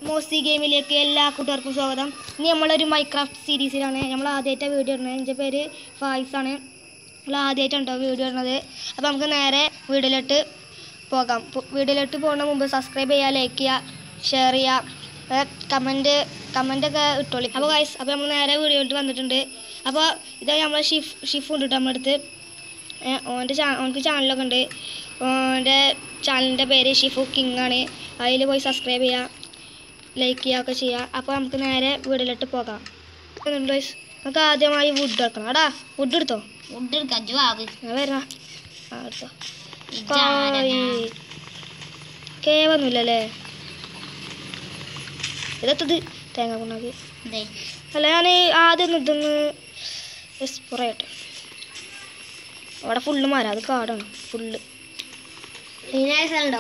മോസി ഗെയിമിലേക്ക് എല്ലാ കൂട്ടുകാർക്കും സ്വാഗതം ഇനി നമ്മളൊരു മൈക്രാഫ്റ്റ് സീരീസിലാണ് നമ്മൾ ആദ്യമായിട്ട് വീഡിയോ ഇടുന്നത് എൻ്റെ പേര് ഫായിസാണ് നമ്മൾ ആദ്യമായിട്ടാണ് കേട്ടോ വീഡിയോ ഇടുന്നത് അപ്പോൾ നമുക്ക് നേരെ വീഡിയോയിലോട്ട് പോകാം പു- വീഡിയോയിലോട്ട് പോകുന്ന മുമ്പ് സബ്സ്ക്രൈബ് ചെയ്യുക ലൈക്ക് ചെയ്യുക ഷെയർ ചെയ്യുക കമൻറ്റ് കമൻറ്റൊക്കെ ഇട്ടോളി അപ്പോൾ ഗൈസ് അപ്പോൾ നമ്മൾ നേരെ വീഡിയോയിലോട്ട് വന്നിട്ടുണ്ട് അപ്പോൾ ഇത് നമ്മളെ ഷിഫ് ഷിഫ് ഉണ്ട് കേട്ടോ നമ്മുടെ അടുത്ത് ഏഹ് ഓൻ്റെ ചാ ഓനക്ക് ചാനലൊക്കെ ഉണ്ട് ഓൻ്റെ ചാനലിൻ്റെ പേര് ഷിഫു കിങ് ആണ് അതിൽ പോയി സബ്സ്ക്രൈബ് ചെയ്യുക ലൈക്ക് ചെയ്യുക ഒക്കെ ചെയ്യുക അപ്പോൾ നമുക്ക് നേരെ വീട്ടിലോട്ട് പോകാം എന്തുണ്ട് guys? നമുക്ക് ആദ്യമായി വുഡ് വെക്കണം എടാ വുഡ് എടുത്തോ ഫുഡ് എടുക്കാം ജുവാബ് ഞാൻ വരാം ആ എടുത്തോ കോഴി കേവൊന്നുമില്ലല്ലേ ഇതെത്തത് തേങ്ങ കൊണ്ടാക്കി അല്ല ഞാൻ ആദ്യം ഒന്ന് ഇതൊന്ന് സ്പ്രേ ഇട്ടെ അവിടെ ഫുള്ള് മരം അത് കാടാണ് ഫുള്ള് ഉണ്ടോ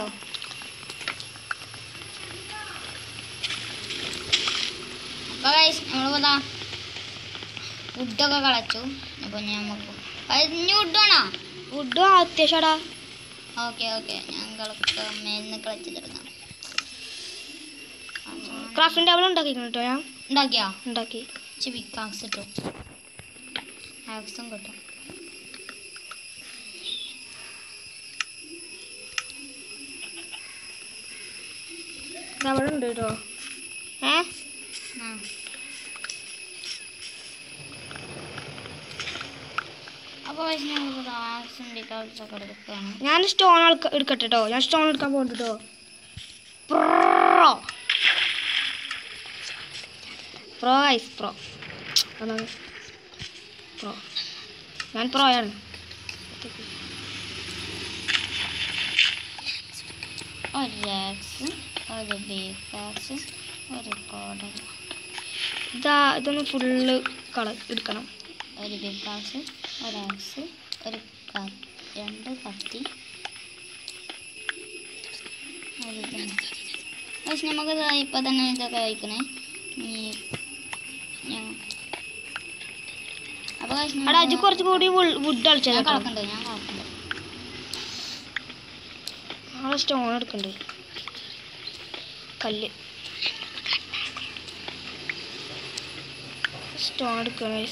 അപ്പോൾ ഗൈസ് നമ്മളിപ്പോൾ ഫുഡൊക്കെ കളച്ചു അപ്പോൾ നമുക്ക് ഇനി ഫുഡ് വേണോ വുഡ് അത്യാവശ്യടാ ഓക്കെ ഓക്കെ ഞങ്ങൾക്ക് മേലിന്ന് കളിച്ചിട്ടിരുന്നു ക്രാഫ്റ്റിംഗ് ടേബിൾ ഉണ്ടാക്കിക്കണം കേട്ടോ ഞാൻ ഉണ്ടാക്കിയോ ഉണ്ടാക്കി ചിബി കാക്സ് ഇട്ടു ആക്സും കിട്ടും അവിടെ ഉണ്ട് കേട്ടോ ഏ ആ അപ്പോൾ ഞങ്ങൾ ആക്സും ഡിക്കാക്സ് ഒക്കെ എടുക്കുകയാണ് ഞാൻ സ്റ്റോൺ എടുക്കട്ടെ കേട്ടോ ഞാൻ സ്റ്റോൺ എടുക്കാൻ പോകുന്നുണ്ട് കേട്ടോ പ്രോ പ്രോ ഐസ് പ്രോ അതാണ് പ്രോ ഞാൻ പ്രോയാണ് ഒരു ആക്സ് ഒരു ബീക്കാക്സ് ഒരു കോടൽ ഇതാ ഇതൊന്ന് ഫുള്ള് കള എടുക്കണം ഒരു ബിക്കാക്സ് ഒരു ആക്സ് ഒരു ക- രണ്ട് കത്തി ഒരു ഇതും. പക്ഷെ നമുക്ക് ഇപ്പം തന്നെ ഇതൊക്കെ കഴിക്കണേ ഇനി ഞാൻ അപ്പോൾ എടാ അജ് കുറച്ചും കൂടി വുഡ് ഞാൻ കളിച്ചത് കളക്കണ്ട് ഞാൻ കളക്കണ്ട് നാളെ സ്റ്റോൺ എടുക്കണ്ട് കല്ല് സ്റ്റോൺ എടുക്കണം guys.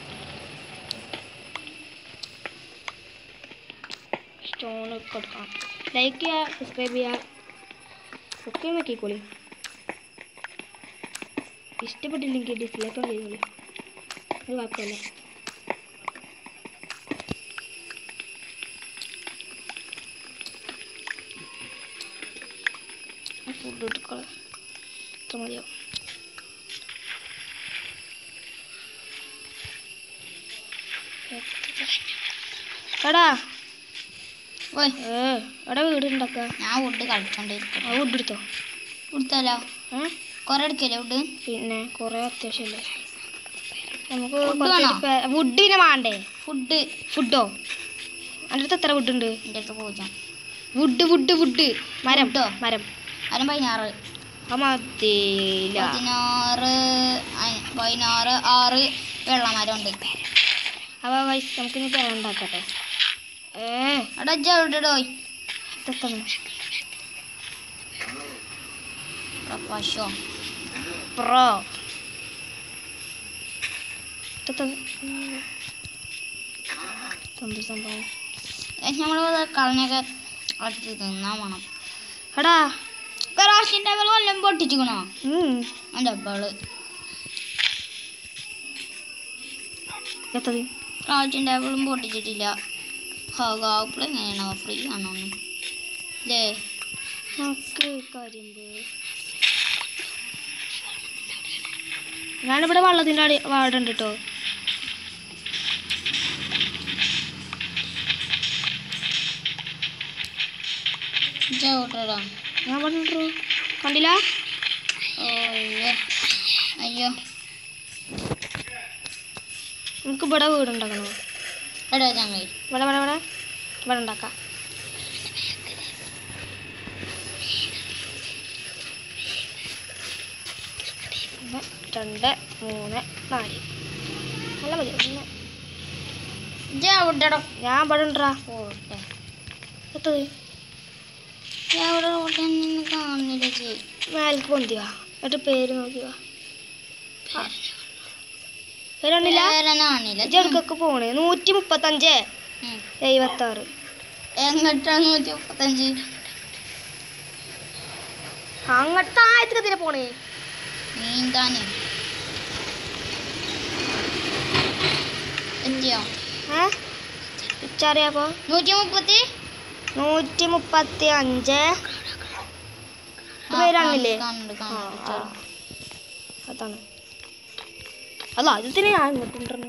സ്റ്റോൺ ഒക്കെ എടുക്കണം ലൈക്ക് ചെയ്യുക സബ്സ്ക്രൈബ് ചെയ്യുക ഒക്കെ നോക്കിക്കോളി ഇഷ്ടപ്പെട്ടില്ലെങ്കിൽ ഡിസ്ലൈക്ക് ചെയ്തോളി അത് കുഴപ്പമില്ല ഫുഡ് എടുക്കണം ഇത്ര മതിയോ എടാ ഓയ് ഏ എടാ വീട് ഉണ്ടാക്കുക ഞാൻ വുഡ് കളിച്ചോണ്ടിരിക്കും ആ വുഡ് എടുത്തോ കൊടുത്തല്ലോ ഏ കുറേ എടുക്കല്ലേ വുഡ് പിന്നെ കുറേ അത്യാവശ്യമല്ലേ നമുക്ക് Wood വേണോ? വുഡ് പിന്നെ വേണ്ടേ ഫുഡ് ഫുഡോ എൻ്റെ അടുത്ത് എത്ര വുഡ് ഉണ്ട് എൻ്റെ അടുത്ത് പൂജ്യം വുഡ് വുഡ് വുഡ് മരം Wood ഓ? മരം അതിന് പതിനാറ് ആ മതിയില്ല പതിനാറ് അയ്- പതിനാറ് ആറ് വെള്ളമരം ഉണ്ട് അപ്പോൾ വൈസ് നമുക്കിനി പേരുണ്ടാക്കട്ടെ ഏ അവിടെ ജവിടോ ഇതെത്തണം പശോ പ്രോ ഇതെത്തണം എന്ത് സംഭവം നമ്മൾ കളഞ്ഞൊക്കെ അടുത്ത് തിന്നാൻ വേണം എടാ കറാശിൻ്റെ കൊല്ലം പൊട്ടിച്ചിക്കണോ ഉം, എൻ്റെ അപ്പാള് എത്തത് ക്രാഫ്റ്റിംഗ് ടേബിളും പൊട്ടിച്ചിട്ടില്ല ഹോഗാപ്പിൾ എങ്ങനെയാണോ ഫ്രീ ആണോ ഇതേ നമുക്ക് കരിമ്പ് ഞാനിവിടെ വെള്ളത്തിൻ്റെ അടി വാടുണ്ട് കേട്ടോ ചവിട്ടടാ ഞാൻ പറഞ്ഞിട്ടു കണ്ടില്ല അയ്യോ അയ്യോ നമുക്ക് ഇവിടെ വീടുണ്ടാക്കണോ എടാ ചങ്ങായി ഇവിടെ ഇവിടെ ഇവിടെ ഇവിടെ ഉണ്ടാക്കാം ഒന്ന് രണ്ട് മൂന്ന് നാല് നല്ല മതി ഒന്ന് ചവിട്ടടോ ഞാൻ ഇവിടെ ഉണ്ടാ പോട്ടെ എത്തത് ഞാൻ ഇവിടെ ഓട്ടം നിന്ന് കാണുന്നില്ല ചേച്ചി മേലേക്ക് പൊന്തി വാ എന്നിട്ട് പേര് നോക്കി വാ ആ. പേരൊന്നില്ല പേരനാണില്ല ചെറുക്കൊക്കെ പോണേ നൂറ്റി മുപ്പത്തഞ്ച് എഴുപത്താറ് എങ്ങോട്ടാണ് നൂറ്റി മുപ്പത്തഞ്ച് അങ്ങോട്ട് ആയത്തിന് ഇതിനെ പോണേ നീന്താന് എന്തിയോ ഏ ഉച്ചറിയാപ്പോ നൂറ്റി മുപ്പത്തി നൂറ്റി മുപ്പത്തി അഞ്ച് ആ, പേരാണില്ലേ കാണുന്നുണ്ട് ആ, കാണുന്നുണ്ട് ആ. ചെറു. അതാണ് അല്ല അതിന് ഞാൻ ഇങ്ങോട്ട് കൊണ്ടുവരണേ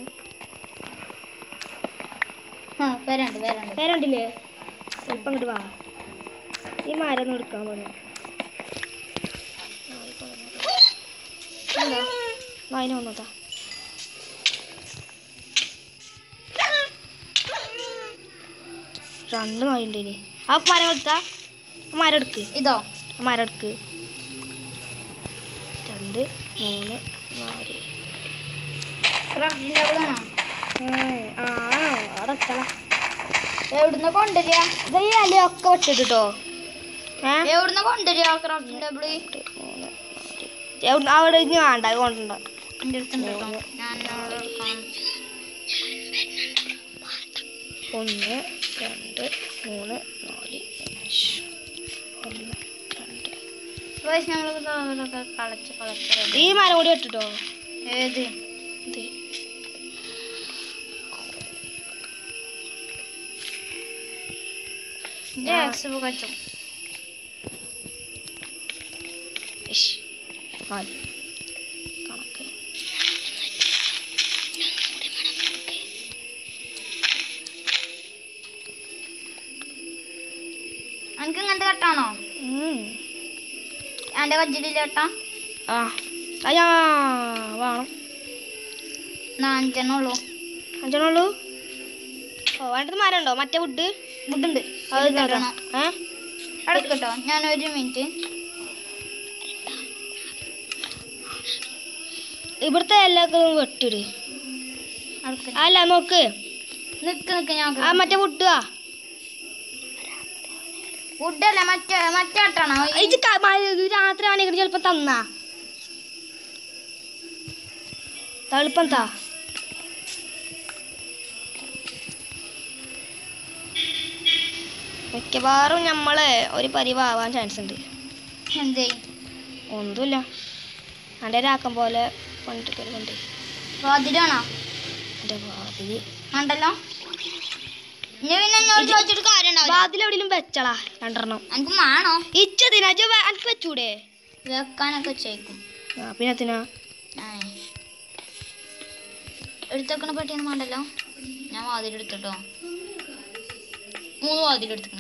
ആ പേരുണ്ട് പേരുണ്ട് പേരുണ്ടില്ലേ ചിലപ്പം ഇങ്ങോട്ട് വാ ഈ മരം ഒന്ന് എടുക്കാൻ പോണേ അതിനെ വന്നോട്ടാ രണ്ട് നായിണ്ട് ഇനി ആ മരം എടുത്താ ആ മരം എടുക്ക് ഇതോ ആ മരം എടുക്ക് രണ്ട് മൂന്ന് നാല് ഡബിളാണോ ഏ, ആ അവിടെ വെച്ചോളാം എവിടുന്ന് കൊണ്ടുവരിക ഇത് ഈ അലയൊക്കെ വെച്ചിട്ടോ ഏ എവിടുന്ന് കൊണ്ടുവരിക ക്രാഫ്റ്റിംഗ് ടേബിള് മൂന്ന് നാല് എവിടെ അവിടെ ഇനി വേണ്ട അത് കൊണ്ടുണ്ടോ എൻ്റെ അടുത്തുണ്ട് കേട്ടോ ഞാൻ അവിടെ എടുക്കാം. ഒന്ന് രണ്ട് മൂന്ന് നാല് അഞ്ച് ഒന്ന് രണ്ട് ഗൈസ് ഞങ്ങൾ ഇതൊക്കെ കളച്ച് കളച്ച് ready. ഈ മരം കൂടി വെട്ടിട്ടോ ഏത് ഇത് ഗ്യാസ് പുകച്ചു ഇഷ്. നാല് കണക്ക് എനിക്ക് ഇങ്ങനത്തെ കട്ടാണോ ഉം. എൻ്റെ കജ്ജിലില്ല കട്ടാ ആ അയ്യാ വേണം എന്നാ അഞ്ചെണ്ണം ഉള്ളൂ അഞ്ചെണ്ണുള്ളൂ ഓ വേണ്ടത് മരം ഉണ്ടോ മറ്റേ വുഡ് ഫുഡുണ്ട് അത് ഇത് തരാം തരണം. ഏ എടുക്കട്ടോ ഞാൻ ഒരു മിനിറ്റ് ഇവിടുത്തെ എല്ലാവർക്കും വെട്ടിട് അടുക്ക അല്ല നോക്ക് നിക്ക് നിക്ക് ഞാൻ ആ മറ്റേ വുഡാ ഫുഡല്ല മറ്റേ മറ്റേ കട്ടാണോ ഇത് ക- മ- ഇത് രാത്രി ആണെങ്കിൽ ചിലപ്പോ തന്നാ തളിപ്പം താ മിക്കവാറും നമ്മള് ഒരു പരിവാവാൻ ചാൻസ് ഉണ്ട് എന്തേ ഒന്നുമില്ല എൻ്റെ രാക്കം പോലെ കൊണ്ടിട്ട് കൊണ്ട് വാതിലാണോ എൻ്റെ വാതില് ഉണ്ടല്ലോ ഇനി പിന്നെ എന്നോട് ചോദിച്ചിട്ട് കാര്യം ഉണ്ടാവില്ല വാതിൽ എവിടെയും വെച്ചളാ രണ്ടെണ്ണം എനിക്ക് മാണോ ഇച്ചതിനാ എനിക്ക് വെച്ചൂടെ വെക്കാനൊക്കെ ചോദിക്കും ആ പിന്നെ എത്തിനാ എടുത്തേക്കണ പെട്ടിയൊന്നും വേണ്ടല്ലോ ഞാൻ വാതിലെടുത്തിട്ടോ മൂന്ന് വാതിലെടുത്തേക്കണം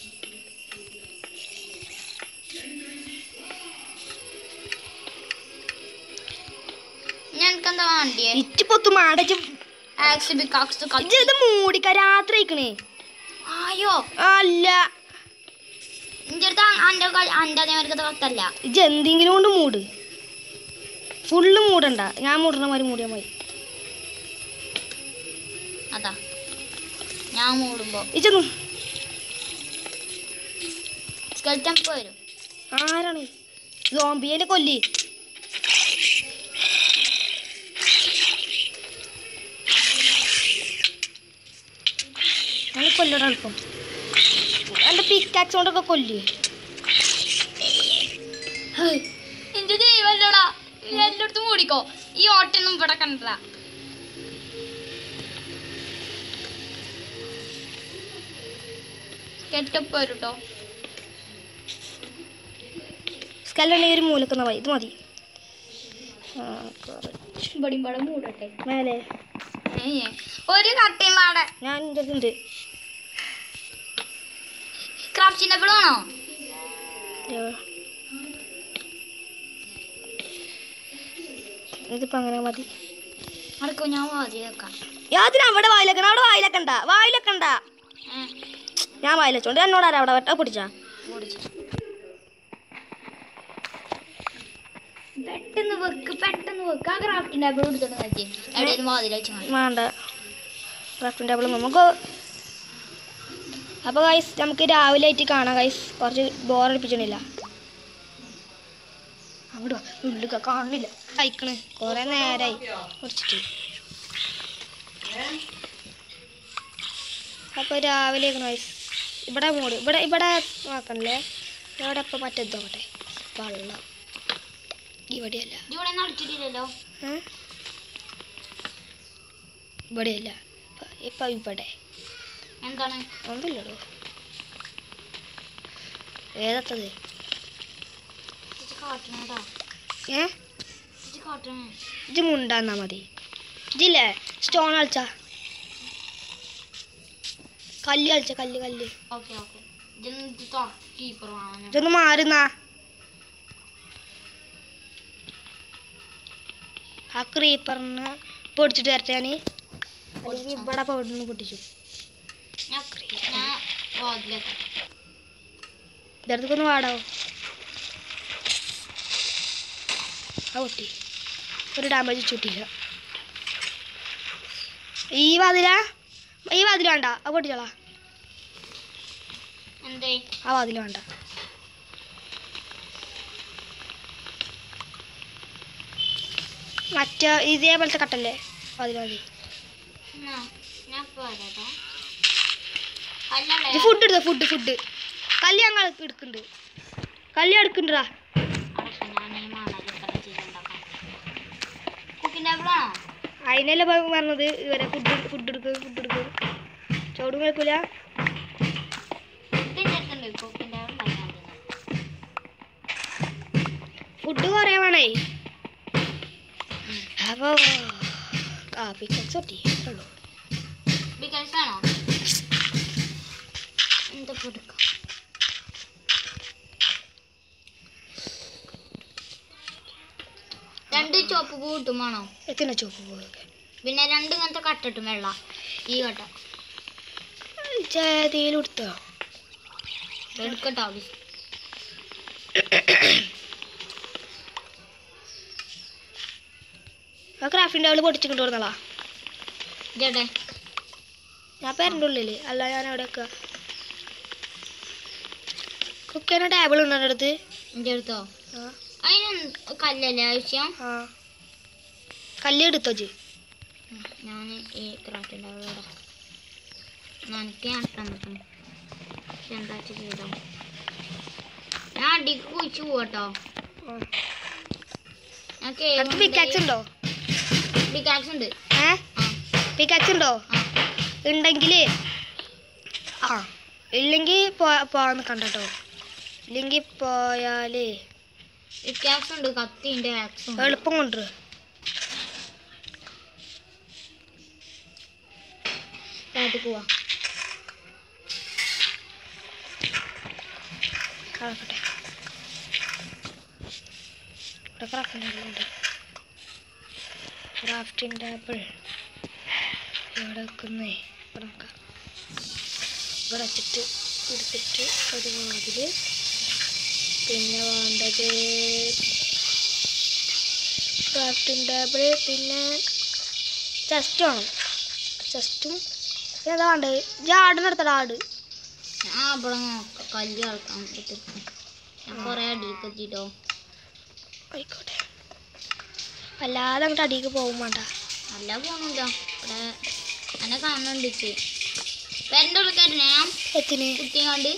ഞാൻ എനിക്കെന്താ വേണ്ടിയേ ഇച്ച് പൊത്തു മാടച്ച് ആക്സ് ബിക്കാക്സ് ഇജ്ജ് ഇത് മൂടിക്ക രാത്രി ആയിക്കണേ ആയോ അല്ല ഇന്റെ അടുത്ത് അന്റെ അന്റെ അതേമാതിരി കത്തല്ല ഇജ്ജ് എന്തെങ്കിലും കൊണ്ട് മൂട് ഫുള്ള് മൂടണ്ട ഞാൻ മൂടണ മാതിരി മൂടിയാൽ മതി അതാ ഞാൻ മൂടുമ്പോ ഇജ്ജൊന്നും സ്കെൽറ്റൻ വരും ആരാണ് സോംബിയെ കൊല്ലി ഞാൻ കൊല്ലട എളുപ്പം എൻ്റെ പിക്കാക്സ് കൊണ്ടൊക്കെ കൊല്ലി എന്റെ ദൈവല്ലടാ എല്ലായിടത്തും മൂടിക്കോ ഈ ഓട്ടൊന്നും ഇവിടെ കണ്ടല്ല കെട്ടപ്പ് വരും കേട്ടോ സ്കല്ലുണ്ടെങ്കിൽ ഒരു മൂലക്കുന്ന മതി ഇത് മതി ആ, കുറച്ച് ഇവിടെയും ഇവിടെ മൂടട്ടെ മേലെ ഏയ്, ഒരു കട്ടയും പാടെ ഞാൻ എൻ്റെ ഉണ്ട് ക്രാഫ്റ്റ് ആണോ ഇതിപ്പോൾ അങ്ങനെ മതി അടുക്കോ ഞാൻ വാതി വെക്കാം യാതിന് അവിടെ വായിലക്കണ്ട അവിടെ വായിലക്കണ്ട വായിലക്കണ്ട ഏ, ഞാൻ വായിലച്ചോണ്ട് എന്നോട് ആരാ അവിടെ വെട്ട പിടിച്ചാ ഓടിച്ചു പെട്ടെന്ന് വെക്ക് പെട്ടെന്ന് വെക്ക് ആ ക്രാഫ്റ്റിന്റെ ടേബിൾ എടുത്തിട്ട് നോക്കി എവിടെയും വാതിൽ വെച്ചാൽ മതി വേണ്ട ക്രാഫ്റ്റിംഗ് ടേബിൾ നമുക്ക് അപ്പോൾ ഗൈസ് നമുക്ക് രാവിലെ ആയിട്ട് കാണാം ഗൈസ് കുറച്ച് ബോറടിപ്പിച്ചിട്ടില്ല ഉള്ളിൽ കാണില്ല കഴിക്കണ് കൊറേ നേരായി കുറച്ചിട്ട് അപ്പൊ രാവിലെ guys, ഇവിടെ മൂടി ഇവിടെ ഇവിടെ നോക്കണല്ലേ ഇവിടെ ഇപ്പൊ മറ്റേത് നോക്കട്ടെ വെള്ളം ഇവിടെയല്ല ഇവിടെ നടത്തിട്ടില്ലല്ലോ ഏ? ഇവിടെയല്ല ഇപ്പൊ- ഇപ്പൊ ഇവിടെ എന്താണ് ഒന്നുമില്ലടോ ഏതത്തത് ഇത് കാട്ടണേടാ ഏ ഇത് കാട്ടണേ ഇത് മുണ്ടാന്നാ മതി ഇതില്ലേ സ്റ്റോൺ കളിച്ച കല്ല് കളിച്ച കല്ല് കല്ല് ഓക്കെ ഓക്കെ ഇത് കീപ്പർ വാങ്ങാൻ ഇതൊന്ന് മാറുന്നാ ആ ക്രീപ്പറിന് പൊടിച്ചിട്ട് വരട്ടെ ഞാൻ അല്ലെങ്കിൽ ഇവിടെ പൗഡറിന് പൊട്ടിച്ചു ഞാൻ ഞാൻ വാതിലെത്താം ഇടത്തേക്കൊന്ന് വാടാവോ ആ പൊട്ടി ഒരു ഡാമേജ് ചുട്ടില്ല ഈ വാതിലാ ഈ വാതിൽ വേണ്ട ആ പൊട്ടിച്ചോളാ എന്തേ ആ വാതിൽ വേണ്ട മറ്റേ ഇതേപോലത്തെ കട്ടല്ലേ വാതിൽ മതി എന്നാ, ഞാൻ ഇപ്പൊ വരാട്ടോ അല്ലല്ലേ ഇത് ഫുഡ് എടുത്തോ ഫുഡ് ഫുഡ് കല്ല് ഞങ്ങൾ എടുക്കുന്നുണ്ട് കല്ല് എടുക്കുന്നുണ്ടാ അടക്ക ഞാൻ ഈ മണലിൽ ചെയ്തുണ്ടാക്കാം കുക്കിംഗ് ടേബിളാണോ അതിനല്ലേ ഇപ്പൊ പറഞ്ഞത് ഇവരെ ഫുഡ് ഫുഡ് എടുക്കും ഫുഡ് എടുക്കും ചോടും കേൾക്കൂല ഇതിൻ്റെ അടുത്തുണ്ട് കുക്കിംഗ് ടേബിൾ ഉണ്ടാക്കാൻ ഫുഡ് കുറേ വേണേ അപ്പോൾ കാപ്പി കച്ചോട്ടി ഉള്ളൂ ബിക്കൽസ് ആണോ എന്താ കൊടുക്കാം രണ്ട് ചോപ്പ് പൂ കിട്ടും വേണോ എത്തിന ചോപ്പ് പോകെ പിന്നെ രണ്ട് ഇങ്ങനത്തെ കട്ടിട്ടും വെള്ള ഈ കട്ട ചേതിയിലെടുത്തോ എടുക്കട്ടോ ആ ക്രാഫ്റ്റിൻ്റെ അവള് പൊടിച്ചിട്ട് കൊടുന്നളാ ഇതേടെ ഞാൻ പേരൻ്റെ ഉള്ളിൽ അല്ല ഞാൻ അവിടെ വെക്കുക കുക്ക് ചെയ്യുന്ന ടേബിൾ ഉണ്ടോ എൻ്റെ അടുത്ത് എൻ്റെ അടുത്തോ ആ അതിന് കല്ലല്ലേ ആവശ്യം ആ കല്ല് എടുത്തോ ജി ഞാൻ ഈ ക്രാഫ്റ്റിൻ്റെ അവിടെ എനിക്ക് ഞാൻ ഇട്ടാൻ പറ്റും എന്താ ചെയ്തോ ഞാൻ അടിക്ക് കുഴിച്ചു പോട്ടോ ഞാൻ അടുത്ത് പിക്കാക്സ് ഉണ്ടോ പിക്കാക്സ് ഉണ്ട് ഏ ആ പിക്കാക്സ് ഉണ്ടോ ആ ഉണ്ടെങ്കിൽ ആ ഇല്ലെങ്കിൽ പോവാൻ നിൽക്കണ്ട ഇല്ലെങ്കിൽ പോയാൽ പിക്കാക്സ് ഉണ്ട് കത്തിണ്ട് ആക്സും ഉണ്ട് എളുപ്പം കൊണ്ടുവരും താഴത്തേക്ക് പോവാ കളക്കട്ടെ ഇവിടെ ക്രാഫ്റ്റിംഗ് ടേബിൾ ഉണ്ട് ക്രാഫ്റ്റിംഗ് ടേബിൾ ഇവിടെ വെക്കുന്നേ ഇവിടെ നോക്കാം ഇവിടെ വെച്ചിട്ട് എടുത്തിട്ട് ഒരു വാതിൽ പിന്നെ വേണ്ടത് ക്രാഫ്റ്റിംഗ് ടേബിൾ പിന്നെ ചെസ്റ്റ് വേണം ചെസ്റ്റും പിന്നെ എന്താ വേണ്ടത് ജാടിനെടുത്തടാ ആട് ഞാൻ അവിടെ നോക്കാം കല്ല് കളക്കാൻ പറ്റും ഞാൻ കൊറേ അടിയൊക്കെ എത്തിട്ടോ ആയിക്കോട്ടെ അല്ലാതെ അങ്ങോട്ട് അടിക്ക് പോകും വേണ്ട നല്ല പോണില്ല ഇവിടെ എന്നെ കാണുന്നുണ്ട് ഇച്ച് പേരൻ്റെ ഉള്ളിൽ ഞാൻ എത്തിന് കുത്തിയും കണ്ട്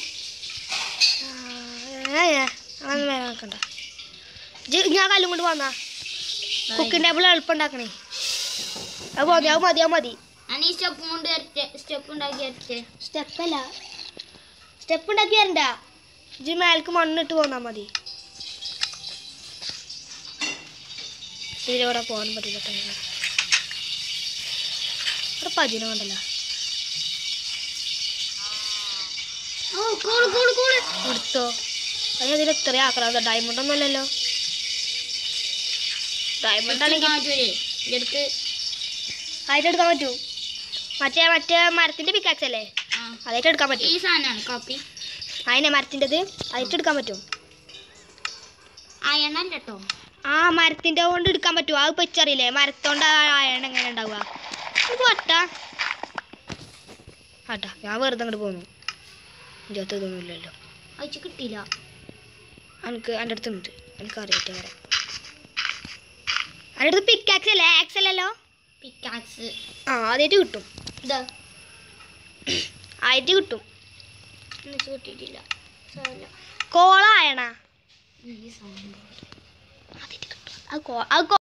അങ്ങനെ വേറെ നോക്കണ്ട ഇജ്ജ് ഞാൻ കല്ലും കൊണ്ട് പോന്നാ കുക്കിംഗ് ടേബിൾ എളുപ്പം ഉണ്ടാക്കണേ അത് മതി അത് മതി അത് മതി ഞാൻ ഈ സ്റ്റെപ്പ് കൊണ്ട് വരട്ടെ സ്റ്റെപ്പ് ഉണ്ടാക്കി വരട്ടെ സ്റ്റെപ്പല്ല സ്റ്റെപ്പ് ഉണ്ടാക്കി വരണ്ട ഇജ്ജ് മേൽക്ക് മണ്ണിട്ട് പോന്നാ മതി ഇതിലൂടെ പോകാൻ പറ്റില്ല കേട്ടോ. ഇവിടെ പതിന കൊണ്ടല്ല ഓ കൂള് കൂള് കൂള് എടുത്തോ അതിന് ഇതിൽ ഇത്ര ആക്കണം ഡയമണ്ട് ഒന്നും അല്ലല്ലോ ഡയമണ്ട് ആണെങ്കിൽ എൻ്റെ അടുത്ത് ആയിട്ട് എടുക്കാൻ പറ്റൂ മറ്റേ മറ്റേ മരത്തിന്റെ പിക്കാക്സ് അല്ലേ ആ അതായിട്ട് എടുക്കാൻ ഈ പറ്റും സാധനമാണ് കോപ്പി അതിനെ മരത്തിൻ്റെത് അതായിട്ട് എടുക്കാൻ പറ്റും അയണ അല്ല കേട്ടോ ആ മരത്തിന്റെ കൊണ്ട് എടുക്കാൻ പറ്റുമോ അത് ഇപ്പൊ ഇച്ചറിയില്ലേ മരത്തോണ്ട് ആയണ എങ്ങനെ ഉണ്ടാവുക ഇത് വട്ടാ ആട്ടാ ഞാൻ വെറുതെ അങ്ങോട്ട് പോന്നു ഇതിനകത്ത് ഇതൊന്നുമില്ലല്ലോ അയച്ചു കിട്ടിയില്ല എനിക്ക് എൻ്റെ അടുത്തുണ്ട് എനിക്കറിയാം വരാം അതിൻ്റെ അടുത്ത് പിക്കാക്സ് അല്ലേ ആക്സ് അല്ലല്ലോ പിക്കാക്സ് ആ ആദ്യമായിട്ട് കിട്ടും ഇതാ ആയിട്ട് കിട്ടും എന്നിട്ട് കിട്ടിയിട്ടില്ല സാരമില്ല. കോളായണ ഈ സാധനം അത് കോ അത്